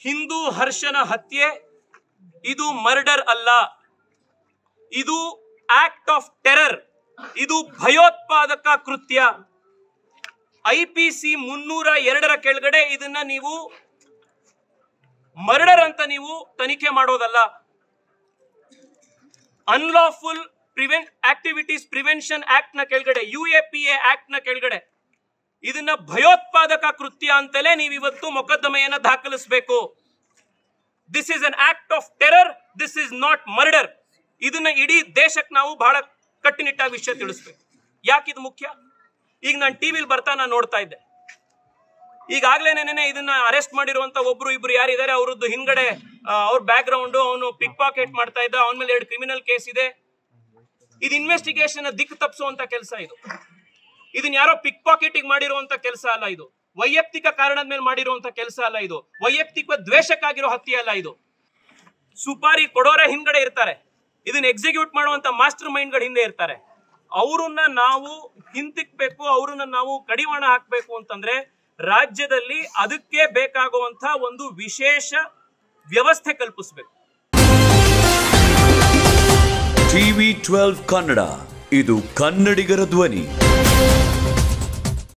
ಹಿಂದೂ ಹರ್ಷನ ಹತ್ಯೆ ಇದು ಮರ್ಡರ್ ಅಲ್ಲ ಇದು ಆಕ್ಟ್ ಆಫ್ ಟೆರರ್ ಇದು ಭಯೋತ್ಪಾದಕ ಕೃತ್ಯ ಐ ಪಿ ಸಿ ಮುನ್ನೂರ ಎರಡರ ಕೆಳಗಡೆ ಇದನ್ನ ನೀವು ಮರ್ಡರ್ ಅಂತ ನೀವು ತನಿಖೆ ಮಾಡೋದಲ್ಲ unlawful prevent activities prevention act ನ ಕೆಳಗಡೆ U A P A act ನ ಕೆಳಗಡೆ ಇದನ್ನ ಭಯೋತ್ಪಾದಕ ಕೃತ್ಯ ಅಂತಲೇ ನೀವು ಇವತ್ತು ಮೊಕದ್ದಮೆಯನ್ನ ದಾಖಲಿಸಬೇಕು this is an act of terror this is not murder ಇದನ್ನ ಇಡೀ ದೇಶಕ್ಕೆ ನಾವು ಬಹಳ ಕಟ್ಟುನಿಟ್ಟಾಗಿ ವಿಷಯ ತಿಳಿಸ್ಬೇಕು ಯಾಕೆ ಇದು ಮುಖ್ಯ ಈಗ ನಾನು ಟಿವಿಲಿ ಬರ್ತಾ ನಾನು ನೋಡ್ತಾ ಇದ್ದೆ ಈಗಾಗಲೇ ನೆನೆ ಇದನ್ನ ಅರೆಸ್ಟ್ ಮಾಡಿರುವಂತ ಒಬ್ರು ಇಬ್ರು ಯಾರಿದ್ದಾರೆ ಅವರದ್ದು ಹಿಂದ್ಗಡೆ ಆ, ಅವ್ರ ಬ್ಯಾಕ್ ಗ್ರೌಂಡ್ ಅವನು ಪಿಕ್ ಪಾಕೆಟ್ ಮಾಡ್ತಾ ಇದ್ದ ಅವನ ಮೇಲೆ ಎರಡು ಕ್ರಿಮಿನಲ್ ಕೇಸ್ ಇದೆ ಇದು ಇನ್ವೆಸ್ಟಿಗೇಷನ್ ದಿಕ್ಕು ತಪ್ಪಿಸುವಂತ ಕೆಲಸ ಇದು ಇದನ್ನ ಯಾರೋ ಪಿಕ್ ಪಾಕೆಟಿಗೆ ಮಾಡಿರುವಂತ ಕೆಲಸ ಅಲ್ಲ ಇದು ವೈಯಕ್ತಿಕ ಕಾರಣದ ಮೇಲೆ ಮಾಡಿರುವಂತ ಕೆಲಸ ಅಲ್ಲ ಇದು ವೈಯಕ್ತಿಕ ದ್ವೇಷಕ್ಕಾಗಿರೋ ಹತ್ಯೆ ಅಲ್ಲ ಇದು ಸುಪಾರಿ ಕೊಡೋರ ಹಿಂದ್ಗಡೆ ಇರ್ತಾರೆ ಇದನ್ನ ಎಕ್ಸಿಕ್ಯೂಟ್ ಮಾಡುವಂತ ಮಾಸ್ಟರ್ ಮೈಂಡ್ಗಳು ಹಿಂದೆ ಇರ್ತಾರೆ ಅವರನ್ನ ನಾವು ಹಿಂತಿಕ್ಬೇಕು ಅವರನ್ನ ನಾವು ಕಡಿವಾಣ ಹಾಕ್ಬೇಕು ಅಂತಂದ್ರೆ ರಾಜ್ಯದಲ್ಲಿ ಅದಕ್ಕೆ ಬೇಕಾಗುವಂತ ಒಂದು ವಿಶೇಷ ವ್ಯವಸ್ಥೆ ಕಲ್ಪಿಸ್ಬೇಕು ಟಿವಿ ಟ್ವೆಲ್ವ್ ಕನ್ನಡ ಇದು ಕನ್ನಡಿಗರ ಧ್ವನಿ